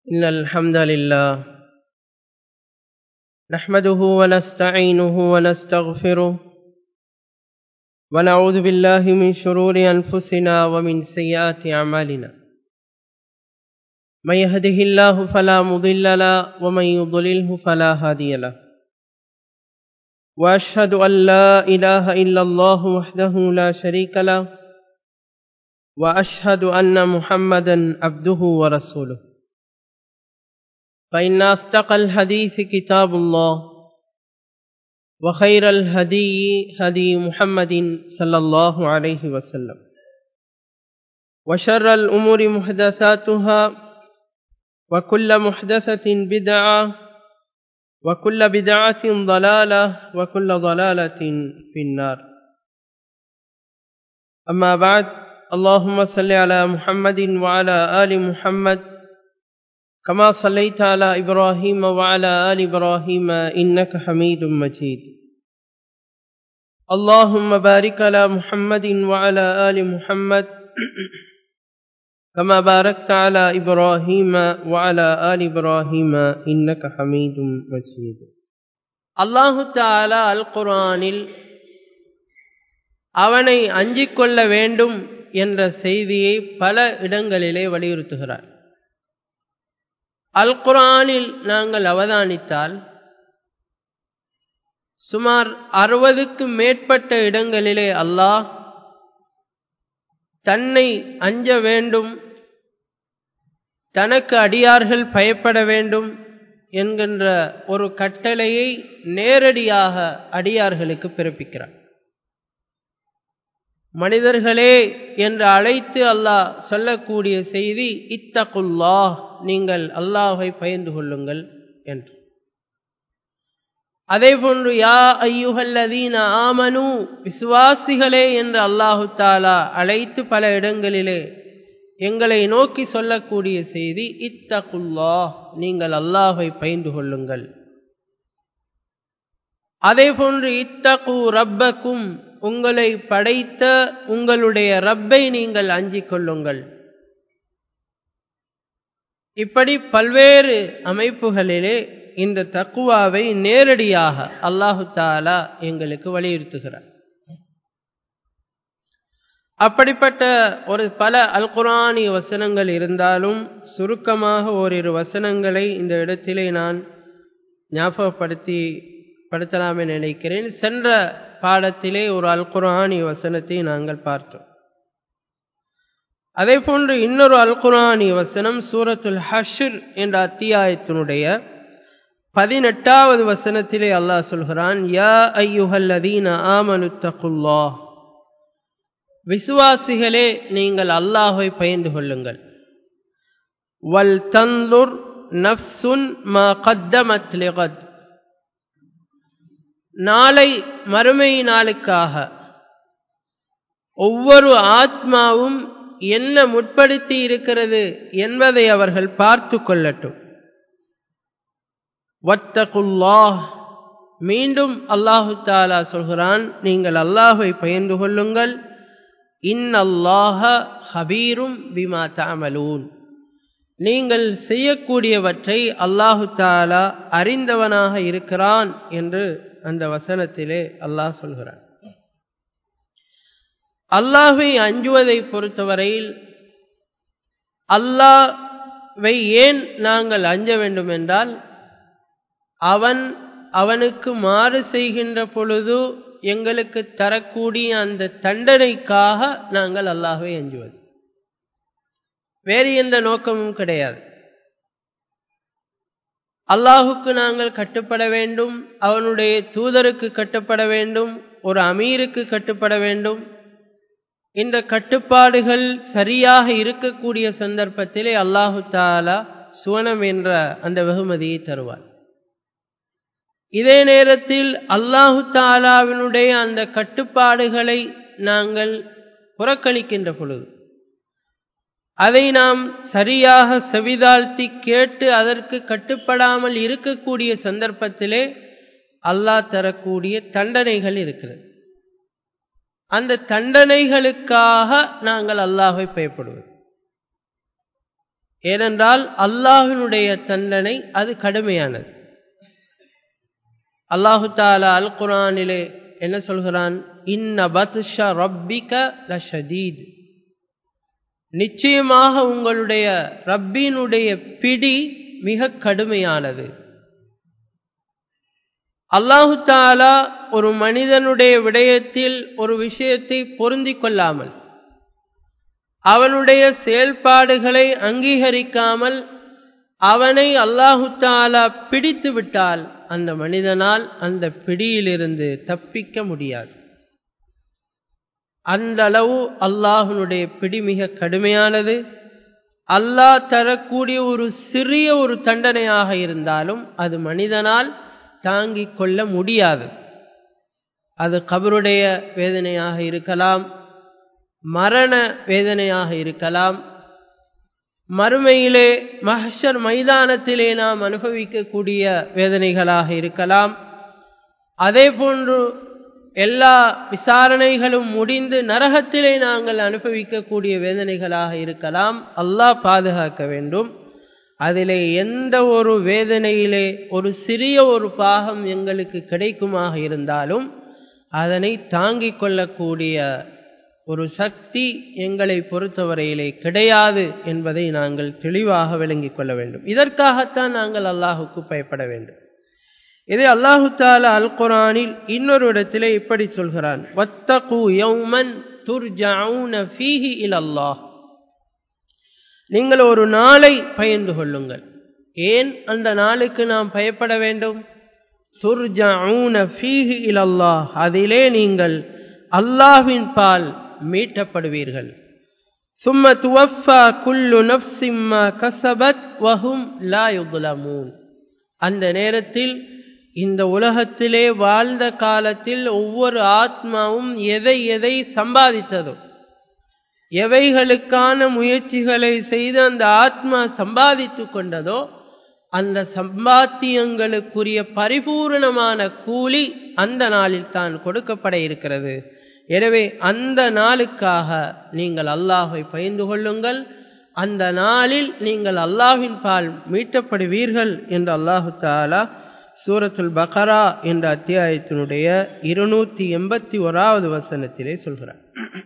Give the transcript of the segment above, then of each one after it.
إن الحمد لله نحمده ونستعينه ونستغفره ونعوذ بالله من شرور أنفسنا ومن سيئات أعمالنا من يهده الله فلا مضل له ومن يضلله فلا هادي له وأشهد أن لا إله إلا الله وحده لا شريك له وأشهد أن محمدا عبده ورسوله فإن أصدق الحديث كتاب الله وخير الهدي هدي محمد صلى الله عليه وسلم وشر الأمور محدثاتها وكل محدثة بدعة وكل بدعة ضلالة وكل ضلالة في النار أما بعد اللهم صل على محمد وعلى آل محمد كما صليت على إبراهيم وعلى آل إبراهيم إنك حميد مجيد اللهم بارك على محمد وعلى آل محمد كما باركت على إبراهيم وعلى آل إبراهيم إنك حميد مجيد الله تعالى القرآனில் அவனை அஞ்சிக் கொள்ள வேண்டும் என்ற செய்தியை பல இடங்களிலே வலியுறுத்துகிறார் அல் குரானில் நாங்கள் அவதானித்தால் சுமார் அறுபதுக்கும் மேற்பட்ட இடங்களிலே அல்லாஹ் தன்னை அஞ்ச வேண்டும் தனக்கு அடியார்கள் பயப்பட வேண்டும் என்கின்ற ஒரு கட்டளையை நேரடியாக அடியார்களுக்கு பிறப்பிக்கிறார் மனிதர்களே என்று அழைத்து அல்லாஹ் சொல்லக்கூடிய செய்தி இத்தகுல்லாஹ் நீங்கள் அல்லாஹை பயந்து கொள்ளுங்கள் என்று அதே போன்று யா ஐயுகல்லதீன ஆமனு விசுவாசிகளே என்று அல்லாஹு தாலா அழைத்து பல இடங்களிலே எங்களை நோக்கி சொல்லக்கூடிய செய்தி இத்தகுல்லாஹ் நீங்கள் அல்லாஹை பயந்து கொள்ளுங்கள் அதே போன்று இத்தகு ரப்பக்கும் உங்களை படைத்த உங்களுடைய ரப்பை நீங்கள் அஞ்சிக் கொள்ளுங்கள் இப்படி பல்வேறு அமைப்புகளிலே இந்த தக்குவாவை நேரடியாக அல்லாஹு தாலா எங்களுக்கு வலியுறுத்துகிறார் அப்படிப்பட்ட ஒரு பல அல் குரானி வசனங்கள் இருந்தாலும் சுருக்கமாக ஓரிரு வசனங்களை இந்த இடத்திலே நான் ஞாபகப்படுத்தி படுத்தலாமே நினைக்கிறேன் சென்ற பாடத்திலே ஒரு அல் குரானி வசனத்தை நாங்கள் பார்த்தோம் அதே போன்று இன்னொரு அல் குரானி வசனம் சூரத்துல் ஹஷர் என்ற அத்தியாயத்தினுடைய பதினெட்டாவது வசனத்திலே அல்லாஹ் சொல்கிறான் யா ஐயுஹல்லதீன ஆமனு தகுல்லா விசுவாசிகளே நீங்கள் அல்லாஹை பயந்து கொள்ளுங்கள் வல் தந்துர் நஃப்சுன் மா கத்தமத் லிகத் நாளை மறுமை நாளுக்காக ஒவ்வொரு ஆத்மாவும் என்ன முற்படுத்தி இருக்கிறது என்பதை அவர்கள் பார்த்து கொள்ளட்டும் வத்தகுல்லாஹ் மீண்டும் அல்லாஹு தாலா சொல்கிறான் நீங்கள் அல்லாஹை பயந்து கொள்ளுங்கள் இன் அல்லாஹ ஹபீரும் பிமா தாமலூன் நீங்கள் செய்யக்கூடியவற்றை அல்லாஹு தாலா அறிந்தவனாக இருக்கிறான் என்று அந்த வசனத்திலே அல்லாஹ் சொல்கிறார் அல்லாஹை அஞ்சுவதை பொறுத்தவரையில் அல்லாவை ஏன் நாங்கள் அஞ்ச வேண்டும் என்றால் அவன் அவனுக்கு மாறு செய்கின்ற பொழுது எங்களுக்கு தரக்கூடிய அந்த தண்டனைக்காக நாங்கள் அல்லாஹை அஞ்சுவது வேறு எந்த நோக்கமும் கிடையாது அல்லாஹுக்கு நாங்கள் கட்டுப்பட வேண்டும் அவனுடைய தூதருக்கு கட்டுப்பட வேண்டும் ஒரு அமீருக்கு கட்டுப்பட வேண்டும் இந்த கட்டுப்பாடுகள் சரியாக இருக்கக்கூடிய சந்தர்ப்பத்திலே அல்லாஹு தாலா சுவனம் என்ற அந்த வெகுமதியை தருவார் இதே நேரத்தில் அல்லாஹு தாலாவினுடைய அந்த கட்டுப்பாடுகளை நாங்கள் புறக்கணிக்கின்ற பொழுது அதை நாம் சரியாக செவிதாழ்த்தி கேட்டு அதற்கு கட்டுப்படாமல் இருக்கக்கூடிய சந்தர்ப்பத்திலே அல்லாஹ் தரக்கூடிய தண்டனைகள் இருக்கிறது அந்த தண்டனைகளுக்காக நாங்கள் அல்லாஹை பயப்படுவது ஏனென்றால் அல்லாஹினுடைய தண்டனை அது கடுமையானது அல்லாஹு தாலா அல் குரானிலே என்ன சொல்கிறான் இன்ன பத்ஷ ரப்பிக லஷதீத் நிச்சயமாக உங்களுடைய ரப்பினுடைய பிடி மிக கடுமையானது அல்லாஹு தாலா ஒரு மனிதனுடைய விடயத்தில் ஒரு விஷயத்தை பொருந்தி கொள்ளாமல் அவனுடைய செயல்பாடுகளை அங்கீகரிக்காமல் அவனை அல்லாஹு தாலா பிடித்து விட்டால் அந்த மனிதனால் அந்த பிடியிலிருந்து தப்பிக்க முடியாது அந்த அளவு அல்லாஹனுடைய பிடி மிக கடுமையானது அல்லாஹ் தரக்கூடிய ஒரு சிறிய ஒரு தண்டனையாக இருந்தாலும் அது மனிதனால் தாங்கிக் கொள்ள முடியாது அது கபருடைய வேதனையாக இருக்கலாம் மரண வேதனையாக இருக்கலாம் மறுமையிலே மஹஷர் மைதானத்திலே நாம் அனுபவிக்கக்கூடிய வேதனைகளாக இருக்கலாம் அதே போன்று எல்லா விசாரணைகளும் முடிந்து நரகத்திலே நாங்கள் அனுபவிக்கக்கூடிய வேதனைகளாக இருக்கலாம் அல்லாஹ் பாதுகாக்க வேண்டும் அதிலே எந்த ஒரு வேதனையிலே ஒரு சிறிய ஒரு பாகம் எங்களுக்கு கிடைக்குமாக இருந்தாலும் அதனை தாங்கிக் கொள்ளக்கூடிய ஒரு சக்தி எங்களை பொறுத்தவரையிலே கிடையாது என்பதை நாங்கள் தெளிவாக விளங்கிக் கொள்ள வேண்டும் இதற்காகத்தான் நாங்கள் அல்லாஹுக்கு பயப்பட வேண்டும் இதை அல்லாஹு தாலா அல் குரானில் இன்னொரு இடத்திலே இப்படி சொல்கிறான் வத்தகு யௌமன் துர்ஜவுன ஃபீஹி இலல்லாஹ் நீங்கள் ஒரு நாளை பயந்து கொள்ளுங்கள் ஏன் அந்த நாளுக்கு நாம் பயப்பட வேண்டும் துர்ஜவுன ஃபீஹி இலல்லாஹ் அதிலே நீங்கள் அல்லாஹ்வின் பால் மீட்டப்படுவீர்கள் ثم توفى كل نفس ما كسبت وهم لا يظلمون அந்த நேரத்தில் இந்த உலகத்திலே வாழ்ந்த காலத்தில் ஒவ்வொரு ஆத்மாவும் எதை எதை சம்பாதித்ததோ எவைகளுக்கான முயற்சிகளை செய்து அந்த ஆத்மா சம்பாதித்து கொண்டதோ அந்த சம்பாத்தியங்களுக்குரிய பரிபூர்ணமான கூலி அந்த நாளில் தான் கொடுக்கப்பட இருக்கிறது எனவே அந்த நாளுக்காக நீங்கள் அல்லாஹை பயந்து கொள்ளுங்கள் அந்த நாளில் நீங்கள் அல்லாஹின் பால் மீட்டப்படுவீர்கள் என்று அல்லாஹு தாலா சூரத்துல் பகரா என்ற அத்தியாயத்தினுடைய இருநூத்தி எண்பத்தி ஓராவது வசனத்திலே சொல்கிறார்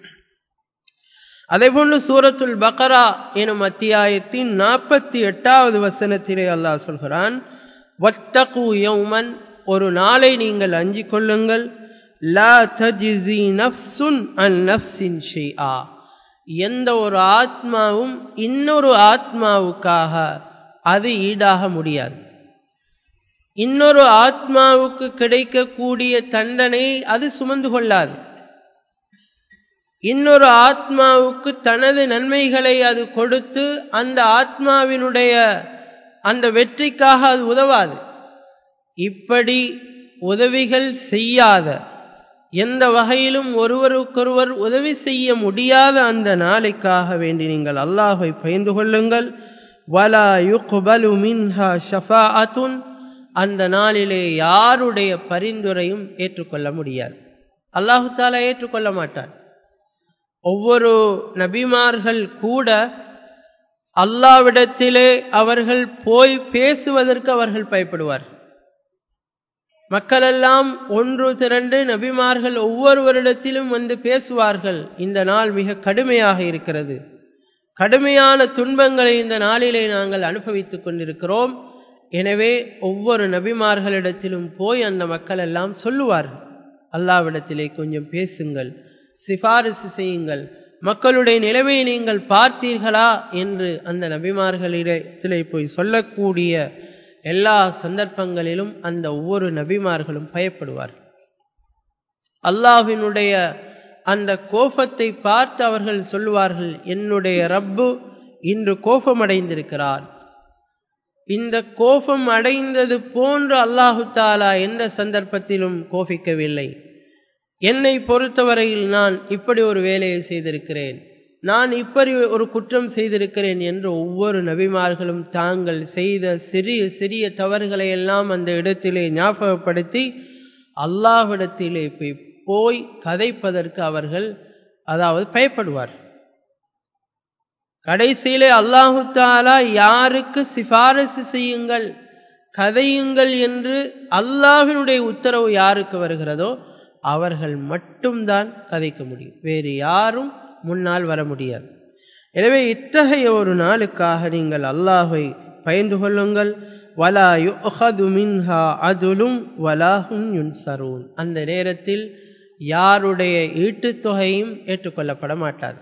அதேபோன்று சூரத்துல் பகரா எனும் அத்தியாயத்தின் நாற்பத்தி எட்டாவது வசனத்திலே அல்லாஹ் சொல்கிறான் வத்தகு யௌமன் ஒரு நாளை நீங்கள் அஞ்சிக் கொள்ளுங்கள் லா தஜிசி நஃப்சுன் அன் நஃப்சின் ஷெய்ஆ எந்த ஒரு ஆத்மாவும் இன்னொரு ஆத்மாவுக்காக அது ஈடாக முடியாது இன்னொரு ஆத்மாவுக்கு கிடைக்கக்கூடிய தண்டனை அது சுமந்து கொள்ளாது இன்னொரு ஆத்மாவுக்கு தனது நன்மைகளை அது கொடுத்து அந்த ஆத்மாவினுடைய அந்த வெற்றிக்காக அது உதவாது இப்படி உதவிகள் செய்யாத எந்த வகையிலும் ஒருவருக்கொருவர் உதவி செய்ய முடியாத அந்த நாளைக்காக வேண்டி நீங்கள் அல்லாஹை பயந்து கொள்ளுங்கள் வலா யுக்பலு மின்ஹா ஷஃபாஅத்துன் அந்த நாளிலே யாருடைய பரிந்துரையும் ஏற்றுக்கொள்ள முடியாது அல்லாஹு தாலா ஏற்றுக்கொள்ள மாட்டான் ஒவ்வொரு நபிமார்கள் கூட அல்லாவிடத்திலே அவர்கள் போய் பேசுவதற்கு அவர்கள் பயப்படுவார் மக்களெல்லாம் ஒன்று திரண்டு நபிமார்கள் ஒவ்வொருவரிடத்திலும் வந்து பேசுவார்கள் இந்த நாள் மிக கடுமையாக இருக்கிறது கடுமையான துன்பங்களை இந்த நாளிலே நாங்கள் அனுபவித்துக் கொண்டிருக்கிறோம் எனவே ஒவ்வொரு நபிமார்களிடத்திலும் போய் அந்த மக்கள் எல்லாம் சொல்லுவார்கள் அல்லாவிடத்திலே கொஞ்சம் பேசுங்கள் சிபாரிசு செய்யுங்கள் மக்களுடைய நிலைமையை நீங்கள் பார்த்தீர்களா என்று அந்த நபிமார்களிடத்திலே போய் சொல்லக்கூடிய எல்லா சந்தர்ப்பங்களிலும் அந்த ஒவ்வொரு நபிமார்களும் பயப்படுவார் அல்லாஹினுடைய அந்த கோபத்தை பார்த்து அவர்கள் சொல்லுவார்கள் என்னுடைய ரப்பு இன்று கோபமடைந்திருக்கிறார் இந்த கோபம் அடைந்தது போன்று அல்லாஹு தாலா எந்த சந்தர்ப்பத்திலும் கோபிக்கவில்லை என்னை பொறுத்தவரையில் நான் இப்படி ஒரு வேலையை செய்திருக்கிறேன் நான் இப்படி ஒரு குற்றம் செய்திருக்கிறேன் என்று ஒவ்வொரு நபிமார்களும் தாங்கள் செய்த சிறிய சிறிய தவறுகளை எல்லாம் அந்த இடத்திலே ஞாபகப்படுத்தி அல்லாஹ்விடத்திலே போய் போய் கதைப்பதற்கு அவர்கள் அதாவது பயப்படுவார் கடைசியிலே அல்லாஹு தாலா யாருக்கு சிபாரசு செய்யுங்கள் கதையுங்கள் என்று அல்லாஹினுடைய உத்தரவு யாருக்கு வருகிறதோ அவர்கள் மட்டும்தான் கதைக்க முடியும் வேறு யாரும் முன்னால் வர முடியாது எனவே இத்தகைய ஒரு நாளுக்காக நீங்கள் அல்லாஹை பயந்து கொள்ளுங்கள் வலா யுஹது மின்ஹா அதுலும் வலாஹும் யுன்சரூன் அந்த நேரத்தில் யாருடைய ஈட்டுத் தொகையும் ஏற்றுக்கொள்ளப்பட மாட்டாது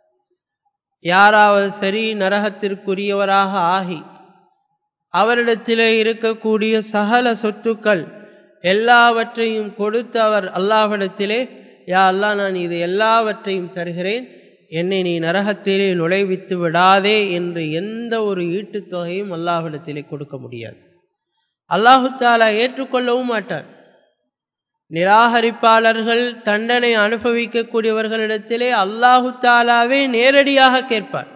யாராவது சரி நரகத்திற்குரியவராக ஆகி அவரிடத்திலே இருக்கக்கூடிய சகல சொத்துக்கள் எல்லாவற்றையும் கொடுத்து அவர் அல்லாஹ்விடத்திலே யா அல்லா நான் இது எல்லாவற்றையும் தருகிறேன் என்னை நீ நரகத்திலே நுழைவித்து விடாதே என்று எந்த ஒரு ஈட்டுத் தொகையும் அல்லாஹ்விடத்திலே கொடுக்க முடியாது அல்லாஹு தாலா ஏற்றுக்கொள்ளவும் மாட்டார் நிராகரிப்பாளர்கள் தண்டனை அனுபவிக்கக்கூடியவர்களிடத்திலே அல்லாஹு தாலாவே நேரடியாக கேட்பார்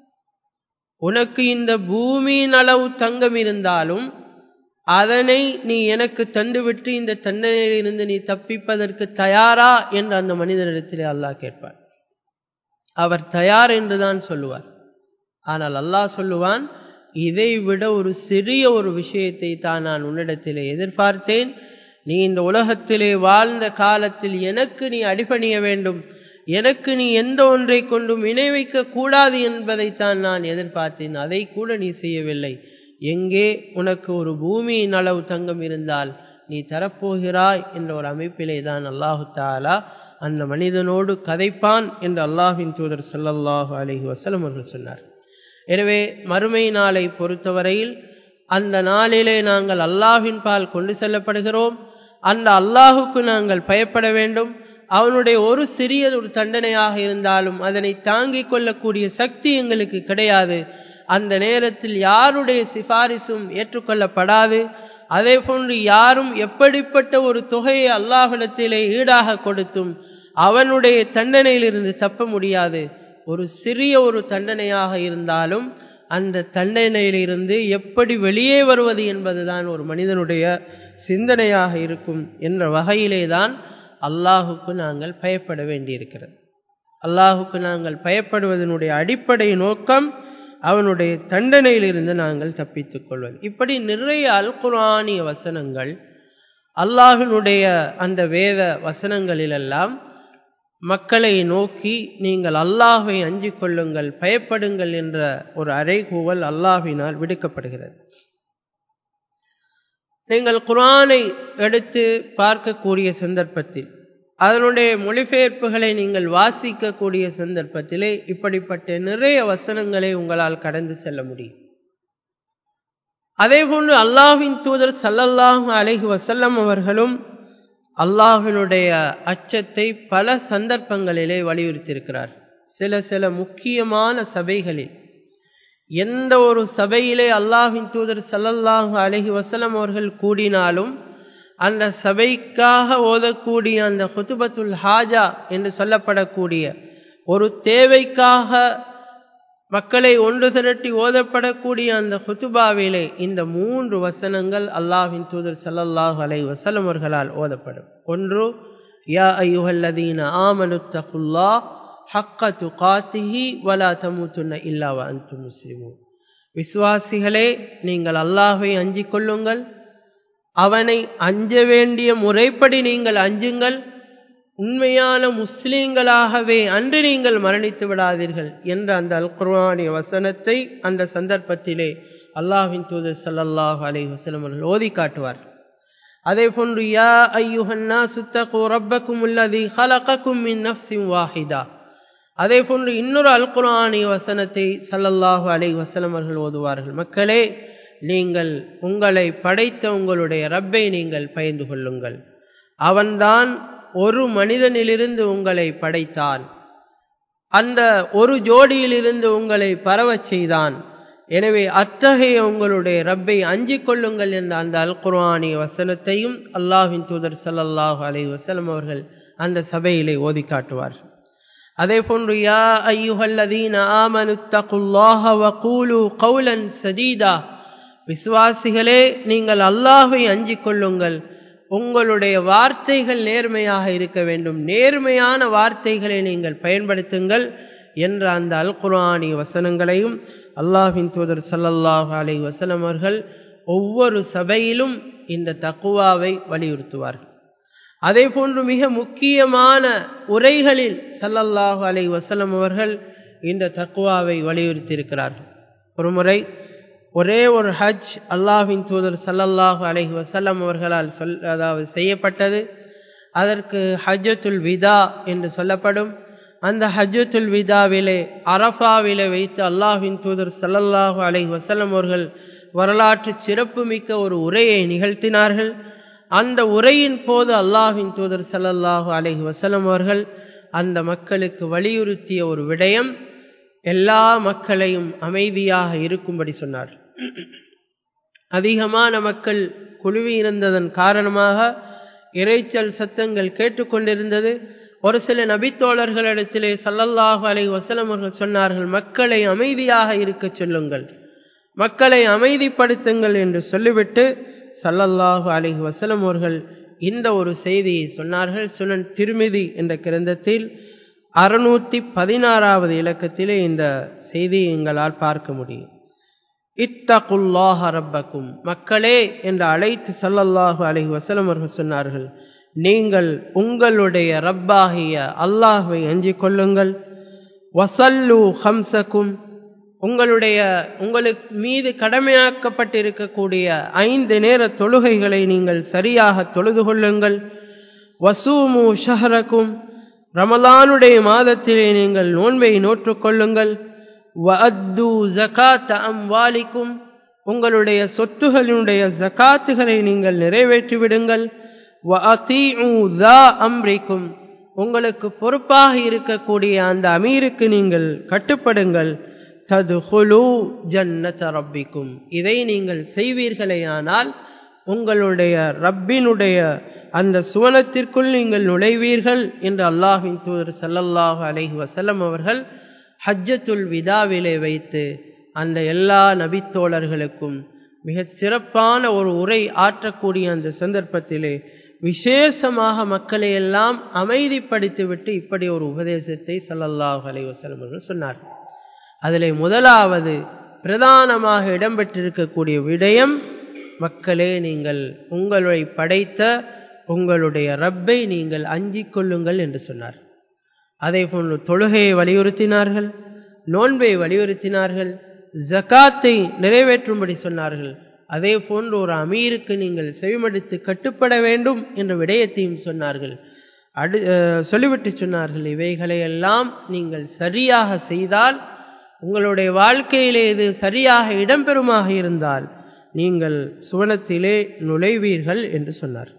உனக்கு இந்த பூமியின் அளவு தங்கம் இருந்தாலும் அதனை நீ எனக்கு தந்துவிட்டு இந்த தண்டனையிலிருந்து நீ தப்பிப்பதற்கு தயாரா என்று அந்த மனிதனிடத்திலே அல்லாஹ் கேட்பார் அவர் தயார் என்றுதான் சொல்லுவார் ஆனால் அல்லாஹ் சொல்லுவான் இதை விட ஒரு சிறிய ஒரு விஷயத்தை தான் நான் உன்னிடத்திலே எதிர்பார்த்தேன் நீ இந்த உலகத்திலே வாழ்ந்த காலத்தில் எனக்கு நீ அடிபணிய வேண்டும் எனக்கு நீ எந்த ஒன்றை கொண்டும் இணை வைக்க கூடாது என்பதைத்தான் நான் எதிர்பார்த்தேன் அதை கூட நீ செய்யவில்லை எங்கே உனக்கு ஒரு பூமியின் அளவு தங்கம் இருந்தால் நீ தரப்போகிறாய் என்ற ஒரு அமைப்பிலே தான் அல்லாஹு தாலா அந்த மனிதனோடு கதைப்பான் என்று அல்லாஹின் தூதர் சல்லல்லாஹு அலஹி வசலம் அவர்கள் சொன்னார் எனவே மறுமை நாளை பொறுத்தவரையில் அந்த நாளிலே நாங்கள் அல்லாஹின் பால் கொண்டு செல்லப்படுகிறோம் அந்த அல்லாஹுக்கு நாங்கள் பயப்பட வேண்டும் அவனுடைய ஒரு சிறிய ஒரு தண்டனையாக இருந்தாலும் அதனை தாங்கிக் கொள்ளக்கூடிய சக்தி எங்களுக்கு கிடையாது அந்த நேரத்தில் யாருடைய சிபாரிசும் ஏற்றுக்கொள்ளப்படாது அதே போன்று யாரும் எப்படிப்பட்ட ஒரு தொகையை அல்லாஹிடத்திலே ஈடாக கொடுத்தும் அவனுடைய தண்டனையிலிருந்து தப்ப முடியாது ஒரு சிறிய ஒரு தண்டனையாக இருந்தாலும் அந்த தண்டனையிலிருந்து எப்படி வெளியே வருவது என்பதுதான் ஒரு மனிதனுடைய சிந்தனையாக இருக்கும் என்ற வகையிலே தான் அல்லாஹுக்கு நாங்கள் பயப்பட வேண்டியிருக்கிறது அல்லாஹுக்கு நாங்கள் பயப்படுவதனுடைய அடிப்படை நோக்கம் அவனுடைய தண்டனையிலிருந்து நாங்கள் தப்பித்துக் கொள்வது இப்படி நிறைய அல் குரானிய வசனங்கள் அல்லாஹினுடைய அந்த வேத வசனங்களிலெல்லாம் மக்களை நோக்கி நீங்கள் அல்லாஹை அஞ்சிக் கொள்ளுங்கள் பயப்படுங்கள் என்ற ஒரு அறைகூவல் அல்லாஹினால் விடுக்கப்படுகிறது நீங்கள் குரானை எடுத்து பார்க்கக்கூடிய சந்தர்ப்பத்தில் அதனுடைய மொழிபெயர்ப்புகளை நீங்கள் வாசிக்கக்கூடிய சந்தர்ப்பத்திலே இப்படிப்பட்ட நிறைய வசனங்களை உங்களால் கடந்து செல்ல முடியும் அதேபோன்று அல்லாஹின் தூதர் சல்லல்லாஹு அலைஹி வசல்லம் அவர்களும் அல்லாஹினுடைய அச்சத்தை பல சந்தர்ப்பங்களிலே வலியுறுத்தியிருக்கிறார் சில சில முக்கியமான சபைகளில் எந்த ஒரு சபையிலே அல்லாஹின் தூதர் சல்லல்லாஹு அலஹி வசலம் அவர்கள் கூடினாலும் அந்த சபைக்காக ஓதக்கூடிய அந்த ஹுத்துபத்துல் ஹாஜா என்று சொல்லப்படக்கூடிய ஒரு தேவைக்காக மக்களை ஒன்று திரட்டி ஓதப்படக்கூடிய அந்த ஹுத்துபாவிலே இந்த மூன்று வசனங்கள் அல்லாஹின் தூதர் சல்லல்லாஹு அலை வசலம் அவர்களால் ஓதப்படும் ஒன்று யா ஐயுஹல்லதீன ஆமனுத்தகுல்லா ஹக்க துகாத்திஹி வலா தமுத்துன்ன இல்லாவ அன்பு முஸ்லிமூன் விசுவாசிகளே நீங்கள் அல்லாஹை அஞ்சிக் கொள்ளுங்கள் அவனை அஞ்ச வேண்டிய முறைப்படி நீங்கள் அஞ்சுங்கள் உண்மையான முஸ்லீம்களாகவே அன்று நீங்கள் மரணித்து விடாதீர்கள் என்ற அந்த அல் குர்வானிய வசனத்தை அந்த சந்தர்ப்பத்திலே அல்லாஹின் தூதர் சல்லல்லாஹு அலை வசலம் அவர்கள் ஓதி காட்டுவார் அதே போன்று யா ஐயுஹன்னா சுத்தகு ரப்பக்கும் உள்ளதி ஹலகக்கும் மின் நஃப்சிம் வாஹிதா அதே போன்று இன்னொரு அல் குர்ஆனிய வசனத்தை சல்லல்லாஹு அலை வசலம் அவர்கள் ஓதுவார்கள் மக்களே நீங்கள் உங்களை படைத்த உங்களுடைய ரப்பை நீங்கள் பயந்து கொள்ளுங்கள் அவன்தான் ஒரு மனிதனிலிருந்து உங்களை படைத்தான் அந்த ஒரு ஜோடியிலிருந்து உங்களை பரவச் செய்தான் எனவே அத்தகைய உங்களுடைய ரப்பை அஞ்சிக் கொள்ளுங்கள் என்ற அந்த அல் குர்ஆனிய வசனத்தையும் அல்லாஹின் தூதர் சல்லல்லாஹு அலை வசலம் அவர்கள் அந்த சபையிலே ஓதி காட்டுவார் அதே போன்று யா ஐயுஹல்லதீன ஆமனுத்தகுல்லாஹ வகூலு கௌலன் சதீதா விசுவாசிகளே நீங்கள் அல்லாஹை அஞ்சிக் கொள்ளுங்கள் உங்களுடைய வார்த்தைகள் நேர்மையாக இருக்க வேண்டும் நேர்மையான வார்த்தைகளை நீங்கள் பயன்படுத்துங்கள் என்ற அந்த அல் குர்ஆனி வசனங்களையும் அல்லாஹின் தூதர் சல்லல்லாஹு அலை வசலம் அவர்கள் ஒவ்வொரு சபையிலும் இந்த தக்குவாவை வலியுறுத்துவார்கள் அதே போன்று மிக முக்கியமான உரைகளில் சல்லல்லாஹு அலை வசலம் அவர்கள் இந்த தக்குவாவை வலியுறுத்தியிருக்கிறார்கள் ஒரு முறை ஒரே ஒரு ஹஜ் அல்லாஹின் தூதர் சல்லல்லாஹு அலைஹி வசல்லம் அவர்களால் சொல் அதாவது செய்யப்பட்டது அதற்கு ஹஜ்ஜத்துல் விதா என்று சொல்லப்படும் அந்த ஹஜ்ஜத்துல் விதாவிலே அரஃபாவிலே வைத்து அல்லாஹின் தூதர் சல்லல்லாஹு அலைஹி வசல்லம் அவர்கள் வரலாற்று சிறப்புமிக்க ஒரு உரையை நிகழ்த்தினார்கள் அந்த உரையின் போது அல்லாஹின் தூதர் சல்லல்லாஹு அலைஹி வசல்லம் அவர்கள் அந்த மக்களுக்கு வலியுறுத்திய ஒரு விடயம் எல்லா மக்களையும் அமைதியாக இருக்கும்படி சொன்னார் அதிகமான மக்கள் குழுவி இருந்ததன் காரணமாக இறைச்சல் சத்தங்கள் கேட்டுக்கொண்டிருந்தது ஒரு சில நபித்தோழர்களிடத்திலே சல்லல்லாஹு அலை வசலம் அவர்கள் சொன்னார்கள் மக்களை அமைதியாக இருக்கச் சொல்லுங்கள் மக்களை அமைதிப்படுத்துங்கள் என்று சொல்லிவிட்டு சல்லல்லாஹு அலைஹி வசலம் அவர்கள் இந்த ஒரு செய்தியை சொன்னார்கள் சுனன் திருமிதி என்ற கிரந்தத்தில் அறுநூத்தி பதினாறாவது இலக்கத்திலே இந்த செய்தியை எங்களால் பார்க்க முடியும் இத்தகுல்லாஹ ரப்பக்கும் மக்களே என்று அழைத்து சல்லல்லாஹு அலைஹி வசலம் அவர்கள் சொன்னார்கள் நீங்கள் உங்களுடைய ரப்பாகிய அல்லாஹுவை அஞ்சிக் கொள்ளுங்கள் வசல்லு ஹம்சக்கும் உங்களுடைய உங்களுக்கு மீது கடமையாக்கப்பட்டிருக்கக்கூடிய ஐந்து நேர தொழுகைகளை நீங்கள் சரியாக தொழுது கொள்ளுங்கள் வசூமு ஷஹரக்கும் ரமலானுடைய மாதத்திலே நீங்கள் நோன்பை நோற்றுக்கொள்ளுங்கள் வஅத்து ஜகாத் அம்வாலிக்கும் உங்களுடைய சொத்துகளினுடைய ஜகாத்துகளை நீங்கள் நிறைவேற்றி விடுங்கள் அம்ரிக்கும் உங்களுக்கு பொறுப்பாக இருக்கக்கூடிய அந்த அமீருக்கு நீங்கள் கட்டுப்படுங்கள் தது ஹுலு ஜன்னத ரப்பிக்கும் இதை நீங்கள் செய்வீர்களேயானால் உங்களுடைய ரப்பினுடைய அந்த சுவனத்திற்குள் நீங்கள் நுழைவீர்கள் என்று அல்லாஹின் தூதர் சல்லல்லாஹு அலைஹி வசல்லம் அவர்கள் ஹஜ்ஜத்துல் விதாவிலே வைத்து அந்த எல்லா நபித்தோழர்களுக்கும் மிகச் சிறப்பான ஒரு உரை ஆற்றக்கூடிய அந்த சந்தர்ப்பத்திலே விசேஷமாக மக்களை எல்லாம் அமைதிப்படுத்திவிட்டு இப்படி ஒரு உபதேசத்தை சல்லல்லாஹு அலை வசலம் அவர்கள் சொன்னார் அதில் முதலாவது பிரதானமாக இடம்பெற்றிருக்கக்கூடிய விடயம் மக்களே நீங்கள் உங்களை படைத்த உங்களுடைய ரப்பை நீங்கள் அஞ்சிக் கொள்ளுங்கள் என்று சொன்னார் அதே போன்று தொழுகையை வலியுறுத்தினார்கள் நோன்பை வலியுறுத்தினார்கள் ஜகாத்தை நிறைவேற்றும்படி சொன்னார்கள் அதே போன்று ஒரு அமீருக்கு நீங்கள் செவிமடித்து கட்டுப்பட வேண்டும் என்ற விடயத்தையும் சொன்னார்கள் அடு சொல்லிவிட்டு சொன்னார்கள் இவைகளை எல்லாம் நீங்கள் சரியாக செய்தால் உங்களுடைய வாழ்க்கையிலே இது சரியாக இடம்பெறுமாக இருந்தால் நீங்கள் சுவனத்திலே நுழைவீர்கள் என்று சொன்னார்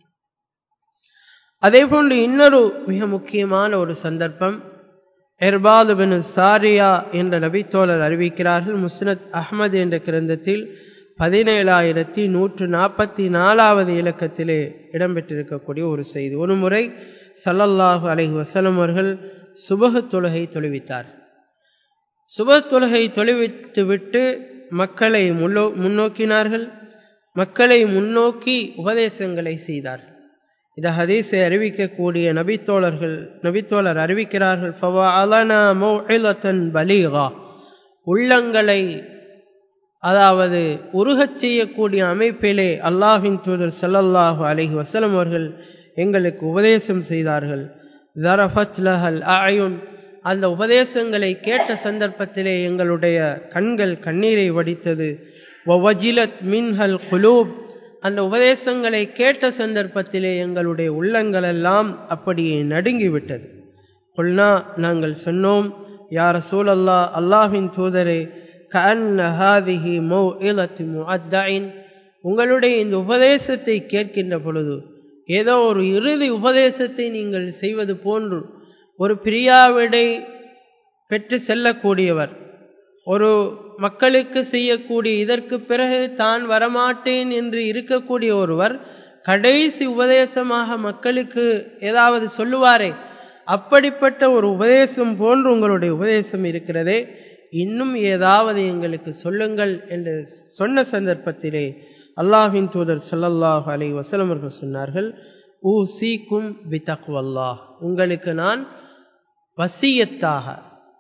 அதே போன்று இன்னொரு மிக முக்கியமான ஒரு சந்தர்ப்பம் எர்பாது பின் சாரியா என்ற நபித்தோழர் அறிவிக்கிறார்கள் முஸ்னத் அஹ்மது என்ற கிரந்தத்தில் பதினேழாயிரத்தி நூற்று நாற்பத்தி நாலாவது இலக்கத்திலே இடம்பெற்றிருக்கக்கூடிய ஒரு செய்தி ஒரு முறை சல்லல்லாஹு அலைஹி வசலம் அவர்கள் சுபக தொழுகை தொழுவித்தார் சுப தொழுகை தொழுவித்து விட்டு மக்களை முன்னோ முன்னோக்கினார்கள் மக்களை முன்னோக்கி உபதேசங்களை செய்தார் இந்த ஹதீஸை அறிவிக்கக்கூடிய நபித்தோழர்கள் நபித்தோழர் அறிவிக்கிறார்கள் பலீகா உள்ளங்களை அதாவது உருகச் செய்யக்கூடிய அமைப்பிலே அல்லாஹின் தூதர் சல்லல்லாஹு அலஹி வசலம் அவர்கள் எங்களுக்கு உபதேசம் செய்தார்கள் தரஃபத் லஹல் ஆயுன் அந்த உபதேசங்களை கேட்ட சந்தர்ப்பத்திலே எங்களுடைய கண்கள் கண்ணீரை வடித்தது வவஜிலத் மின்ஹல் குலூப் அந்த உபதேசங்களை கேட்ட சந்தர்ப்பத்திலே எங்களுடைய உள்ளங்கள் எல்லாம் அப்படியே நடுங்கிவிட்டது கொல்னா நாங்கள் சொன்னோம் யார சூழல்லா அல்லாஹின் தூதரே கஹாதிஹி மௌ இலத்தி முஅத்தாயின் உங்களுடைய இந்த உபதேசத்தை கேட்கின்ற பொழுது ஏதோ ஒரு இறுதி உபதேசத்தை நீங்கள் செய்வது போன்று ஒரு பிரியாவிடை பெற்று செல்லக்கூடியவர் ஒரு மக்களுக்கு செய்யக்கூடிய இதற்கு பிறகு தான் வரமாட்டேன் என்று இருக்கக்கூடிய ஒருவர் கடைசி உபதேசமாக மக்களுக்கு ஏதாவது சொல்லுவாரே அப்படிப்பட்ட ஒரு உபதேசம் போன்று உங்களுடைய உபதேசம் இருக்கிறதே இன்னும் ஏதாவது எங்களுக்கு சொல்லுங்கள் என்று சொன்ன சந்தர்ப்பத்திலே அல்லாஹின் தூதர் சல்லல்லாஹ் அலை வசலம் அவர்கள் சொன்னார்கள் ஊ சீக்கும் பித்தக்வல்லாஹ் உங்களுக்கு நான் வசியத்தாக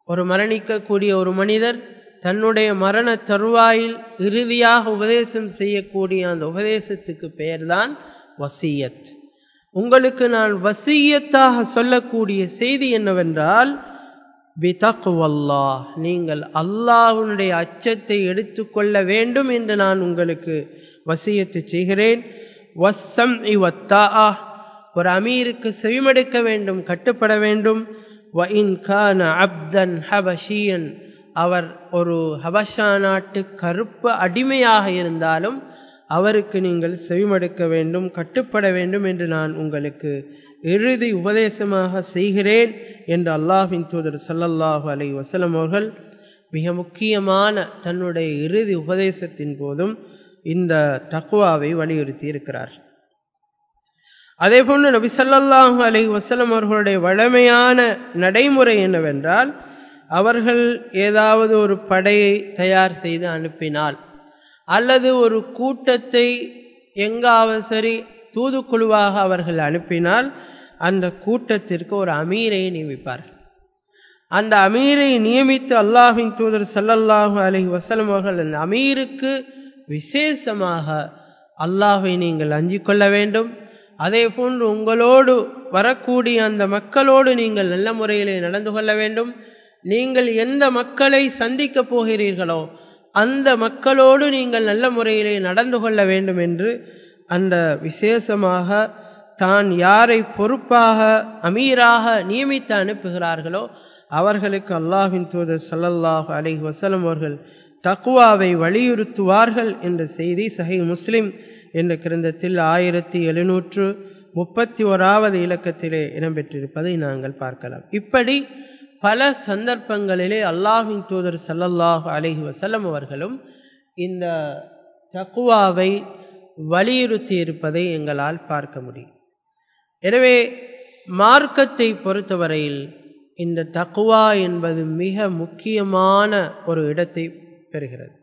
ஒரு மரணிக்கக்கூடிய ஒரு மனிதர் தன்னுடைய மரண தருவாயில் இறுதியாக உபதேசம் செய்யக்கூடிய அந்த உபதேசத்துக்கு பெயர்தான் வசியத் உங்களுக்கு நான் வசியத்தாக சொல்லக்கூடிய செய்தி என்னவென்றால் பிதக்வல்லா நீங்கள் அல்லாஹ்வுடைய அச்சத்தை எடுத்துக்கொள்ள வேண்டும் என்று நான் உங்களுக்கு வசியத்து செய்கிறேன் வசம் இவத்தா ஒரு அமீருக்கு செவிமடுக்க வேண்டும் கட்டுப்பட வேண்டும் வ இன் கான அப்தன் ஹபஷியன் அவர் ஒரு ஹபஷா நாட்டு கருப்பு அடிமையாக இருந்தாலும் அவருக்கு நீங்கள் செவிமடுக்க வேண்டும் கட்டுப்பட வேண்டும் என்று நான் உங்களுக்கு இறுதி உபதேசமாக செய்கிறேன் என்று அல்லாஹின் தூதர் சல்லல்லாஹு அலை வசலம் அவர்கள் மிக முக்கியமான தன்னுடைய இறுதி உபதேசத்தின் போதும் இந்த தக்குவாவை வலியுறுத்தி இருக்கிறார் அதே போன்று நபி சல்லல்லாஹு அலை வசலம் அவர்களுடைய வழமையான நடைமுறை என்னவென்றால் அவர்கள் ஏதாவது ஒரு படையை தயார் செய்து அனுப்பினால் அல்லது ஒரு கூட்டத்தை எங்காவது சரி தூதுக்குழுவாக அவர்கள் அனுப்பினால் அந்த கூட்டத்திற்கு ஒரு அமீரை நியமிப்பார்கள் அந்த அமீரை நியமித்து அல்லாஹின் தூதர் சல்லல்லாஹு அலஹி வசலம் அவர்கள் அந்த அமீருக்கு விசேஷமாக அல்லாஹை நீங்கள் அஞ்சிக் கொள்ள வேண்டும் அதே போன்று உங்களோடு வரக்கூடிய அந்த மக்களோடு நீங்கள் நல்ல முறையிலே நடந்து கொள்ள வேண்டும் நீங்கள் எந்த மக்களை சந்திக்கப் போகிறீர்களோ அந்த மக்களோடு நீங்கள் நல்ல முறையிலே நடந்து கொள்ள வேண்டும் என்று அந்த விசேஷமாக தான் யாரை பொறுப்பாக அமீராக நியமித்து அனுப்புகிறார்களோ அவர்களுக்கு அல்லாஹின் தூதர் சல்லல்லாஹு அலைஹி வசலம் அவர்கள் தக்குவாவை வலியுறுத்துவார்கள் என்ற செய்தி சஹி முஸ்லிம் என்ற கிரந்தத்தில் ஆயிரத்தி எழுநூற்று முப்பத்தி ஓராவது இலக்கத்திலே இடம்பெற்றிருப்பதை நாங்கள் பார்க்கலாம் இப்படி பல சந்தர்ப்பங்களிலே அல்லாஹின் தூதர் சல்லல்லாஹு அலைஹி வசல்லம் அவர்களும் இந்த தக்குவாவை வலியுறுத்தி இருப்பதை எங்களால் பார்க்க முடியும் எனவே மார்க்கத்தை பொறுத்தவரையில் இந்த தக்குவா என்பது மிக முக்கியமான ஒரு இடத்தை பெறுகிறது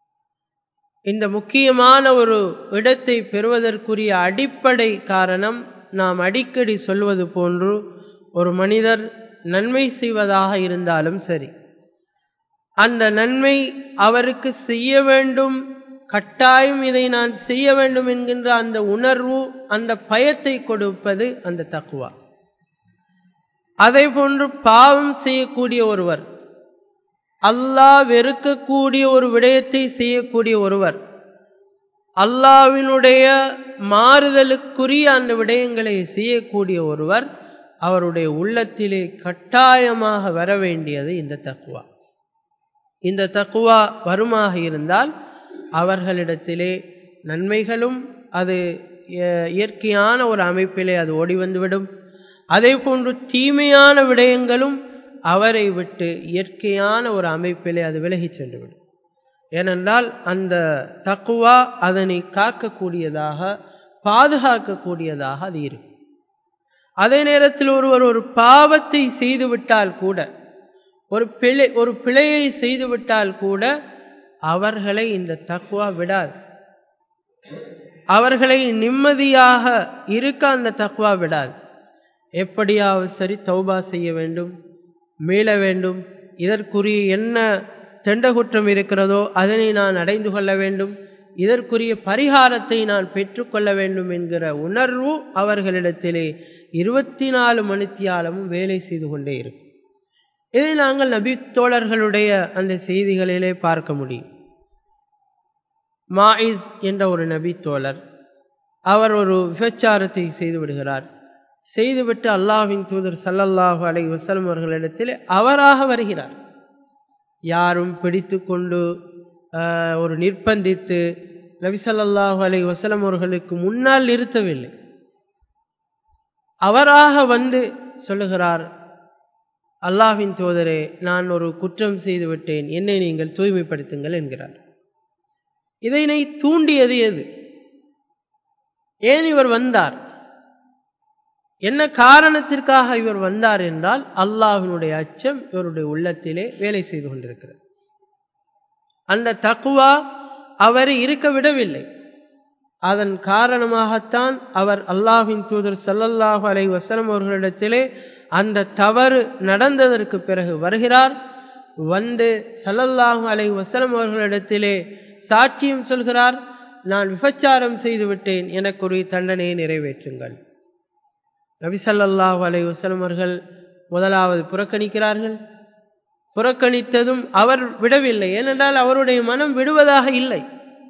இந்த முக்கியமான ஒரு இடத்தை பெறுவதற்குரிய அடிப்படை காரணம் நாம் அடிக்கடி சொல்வது போன்று ஒரு மனிதர் நன்மை செய்வதாக இருந்தாலும் சரி அந்த நன்மை அவருக்கு செய்ய வேண்டும் கட்டாயம் இதை நான் செய்ய வேண்டும் என்கின்ற அந்த உணர்வு அந்த பயத்தை கொடுப்பது அந்த தக்குவா அதே போன்று பாவம் செய்யக்கூடிய ஒருவர் அல்லாஹ் வெறுக்கக்கூடிய ஒரு விடயத்தை செய்யக்கூடிய ஒருவர் அல்லாவினுடைய மாறுதலுக்குரிய அந்த விடயங்களை செய்யக்கூடிய ஒருவர் அவருடைய உள்ளத்திலே கட்டாயமாக வர வேண்டியது இந்த தக்குவா இந்த தக்குவா வருமாக இருந்தால் அவர்களிடத்திலே நன்மைகளும் அது இயற்கையான ஒரு அமைப்பிலே அது ஓடி வந்துவிடும் அதே போன்று தீமையான விடயங்களும் அவரை விட்டு இயற்கையான ஒரு அமைப்பிலே அது விலகிச் சென்றுவிடும் ஏனென்றால் அந்த தக்குவா அதனை காக்கக்கூடியதாக பாதுகாக்கக்கூடியதாக அது இருக்கும் அதே நேரத்தில் ஒருவர் ஒரு பாவத்தை செய்துவிட்டால் கூட ஒரு பிழை ஒரு பிழையை செய்துவிட்டால் கூட அவர்களை இந்த தக்குவா விடாது அவர்களை நிம்மதியாக இருக்க அந்த தக்குவா விடாது எப்படியாவது சரி தௌபா செய்ய வேண்டும் மீள வேண்டும் இதற்குரிய என்ன தெண்டகுற்றம் இருக்கிறதோ அதனை நான் அடைந்து கொள்ள வேண்டும் இதற்குரிய பரிகாரத்தை நான் பெற்றுக்கொள்ள வேண்டும் என்கிற உணர்வு அவர்களிடத்திலே இருபத்தி நாலு மணித்தியாலமும் வேலை செய்து கொண்டே இருக்கும் இதை நாங்கள் நபி தோழர்களுடைய அந்த செய்திகளிலே பார்க்க முடியும் மாயிஸ் என்ற ஒரு நபி தோழர் அவர் ஒரு விபச்சாரத்தை செய்து விடுகிறார் செய்துவிட்டு அல்லாஹ்வின் தூதர் சல்லல்லாஹு அலை வசலம் அவர்களிடத்தில் அவராக வருகிறார் யாரும் பிடித்து கொண்டு ஒரு நிர்பந்தித்து நபிசல்லாஹு அலை வசலம் அவர்களுக்கு முன்னால் நிறுத்தவில்லை அவராக வந்து சொல்லுகிறார் அல்லாஹ்வின் தோதரே நான் ஒரு குற்றம் செய்து விட்டேன் என்னை நீங்கள் தூய்மைப்படுத்துங்கள் என்கிறார் இதனை தூண்டியது எது ஏன் இவர் வந்தார் என்ன காரணத்திற்காக இவர் வந்தார் என்றால் அல்லாஹினுடைய அச்சம் இவருடைய உள்ளத்திலே வேலை செய்து கொண்டிருக்கிறது அந்த தக்குவா அவரை இருக்க விடவில்லை அதன் காரணமாகத்தான் அவர் அல்லாஹின் தூதர் சல்லல்லாஹு அலை வசலம் அவர்களிடத்திலே அந்த தவறு நடந்ததற்கு பிறகு வருகிறார் வந்து சல்லல்லாஹு அலை வசலம் அவர்களிடத்திலே சாட்சியம் சொல்கிறார் நான் விபச்சாரம் செய்து விட்டேன் எனக்குரிய தண்டனையை நிறைவேற்றுங்கள் நபி சல்லாஹூ அலை வசலம் அவர்கள் முதலாவது புறக்கணிக்கிறார்கள் புறக்கணித்ததும் அவர் விடவில்லை ஏனென்றால் அவருடைய மனம் விடுவதாக இல்லை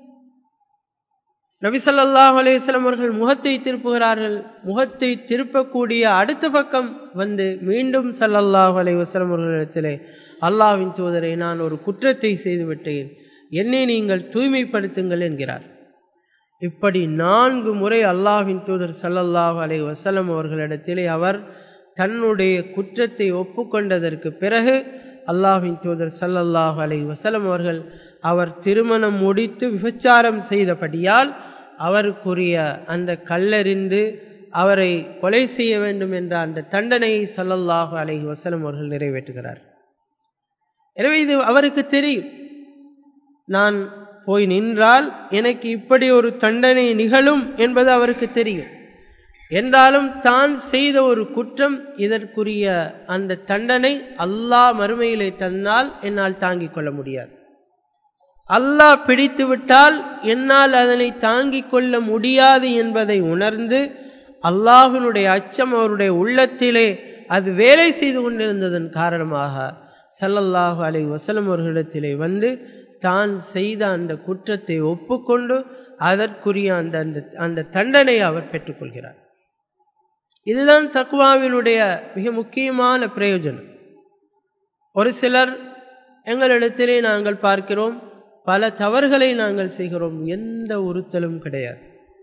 நபி சல்லாஹ் அலையம் அவர்கள் முகத்தை திருப்புகிறார்கள் முகத்தை திருப்பக்கூடிய அடுத்த பக்கம் வந்து மீண்டும் சல்லல்லாஹு அலை வசலம் அவர்களிடத்திலே அல்லாவின் தூதரை நான் ஒரு குற்றத்தை செய்துவிட்டேன் என்னை நீங்கள் தூய்மைப்படுத்துங்கள் என்கிறார் இப்படி நான்கு முறை அல்லாஹின் தூதர் சல்லல்லாஹு அலை வசலம் அவர்களிடத்திலே அவர் தன்னுடைய குற்றத்தை ஒப்புக்கொண்டதற்கு பிறகு அல்லாஹின் தூதர் சல்லல்லாஹு அலை வசலம் அவர்கள் அவர் திருமணம் முடித்து விபச்சாரம் செய்தபடியால் அவருக்குரிய அந்த கல்லறிந்து அவரை கொலை செய்ய வேண்டும் என்ற அந்த தண்டனையை சல்லல்லாஹு அலை வசலம் அவர்கள் நிறைவேற்றுகிறார் எனவே இது அவருக்கு தெரியும் நான் போய் நின்றால் எனக்கு இப்படி ஒரு தண்டனை நிகழும் என்பது அவருக்கு தெரியும் என்றாலும் தான் செய்த ஒரு குற்றம் இதற்குரிய அந்த தண்டனை அல்லாஹ் மறுமையிலே தன்னால் என்னால் தாங்கிக் கொள்ள முடியாது அல்லாஹ் பிடித்து விட்டால் என்னால் அதனை தாங்கிக் கொள்ள முடியாது என்பதை உணர்ந்து அல்லாஹினுடைய அச்சம் அவருடைய உள்ளத்திலே அது வேலை செய்து கொண்டிருந்ததன் காரணமாக சல்லல்லாஹு அலை வசலம் அவர்களிடத்திலே வந்து தான் செய்த அந்த குற்றத்தை ஒப்புக்கொண்டு அதற்குரிய அந்த அந்த அந்த தண்டனையை அவர் பெற்றுக்கொள்கிறார் இதுதான் தக்குவாவினுடைய மிக முக்கியமான பிரயோஜனம் ஒரு சிலர் எங்களிடத்திலே நாங்கள் பார்க்கிறோம் பல தவறுகளை நாங்கள் செய்கிறோம் எந்த உறுத்தலும் கிடையாது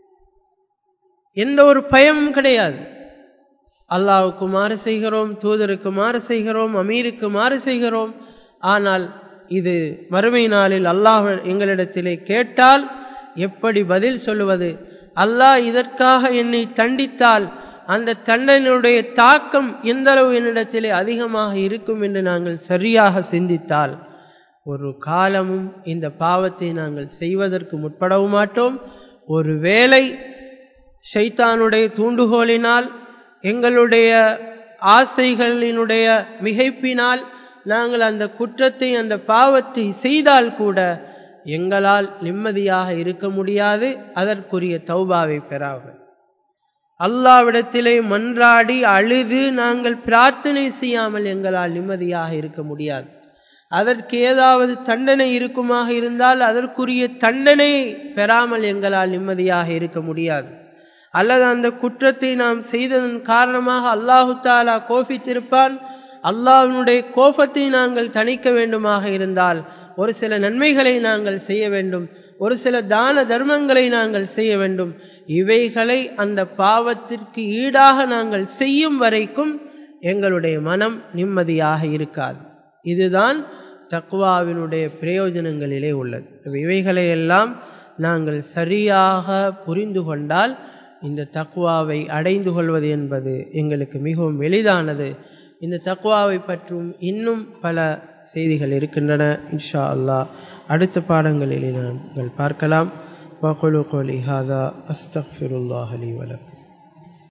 எந்த ஒரு பயமும் கிடையாது அல்லாவுக்கு மாறு செய்கிறோம் தூதருக்கு மாறு செய்கிறோம் அமீருக்கு மாறு செய்கிறோம் ஆனால் இது மறுமை நாளில் அல்லாஹ் எங்களிடத்திலே கேட்டால் எப்படி பதில் சொல்லுவது அல்லாஹ் இதற்காக என்னை தண்டித்தால் அந்த தண்டனுடைய தாக்கம் எந்த அளவு என்னிடத்திலே அதிகமாக இருக்கும் என்று நாங்கள் சரியாக சிந்தித்தால் ஒரு காலமும் இந்த பாவத்தை நாங்கள் செய்வதற்கு முற்படவும் மாட்டோம் ஒரு வேளை ஷைத்தானுடைய தூண்டுகோலினால் எங்களுடைய ஆசைகளினுடைய மிகைப்பினால் நாங்கள் அந்த குற்றத்தை அந்த பாவத்தை செய்தால் கூட எங்களால் நிம்மதியாக இருக்க முடியாது அதற்குரிய தௌபாவை பெறாமல் அல்லாவிடத்திலே மன்றாடி அழுது நாங்கள் பிரார்த்தனை செய்யாமல் எங்களால் நிம்மதியாக இருக்க முடியாது அதற்கு ஏதாவது தண்டனை இருக்குமாக இருந்தால் அதற்குரிய தண்டனை பெறாமல் எங்களால் நிம்மதியாக இருக்க முடியாது அல்லது அந்த குற்றத்தை நாம் செய்ததன் காரணமாக அல்லாஹு தாலா கோபித்திருப்பான் அல்லாஹினுடைய கோபத்தை நாங்கள் தணிக்க வேண்டுமாக இருந்தால் ஒரு சில நன்மைகளை நாங்கள் செய்ய வேண்டும் ஒரு சில தான தர்மங்களை நாங்கள் செய்ய வேண்டும் இவைகளை அந்த பாவத்திற்கு ஈடாக நாங்கள் செய்யும் வரைக்கும் எங்களுடைய மனம் நிம்மதியாக இருக்காது இதுதான் தக்குவாவினுடைய பிரயோஜனங்களிலே உள்ளது இவைகளை எல்லாம் நாங்கள் சரியாக புரிந்து கொண்டால் இந்த தக்குவாவை அடைந்து கொள்வது என்பது எங்களுக்கு மிகவும் எளிதானது இந்த தக்குவாவை பற்றும் இன்னும் பல செய்திகள் இருக்கின்றன இன்ஷா அல்லாஹ் அடுத்த பாடங்களிலே நாங்கள் பார்க்கலாம் وقولوا قولي هذا أستغفر الله لي ولكم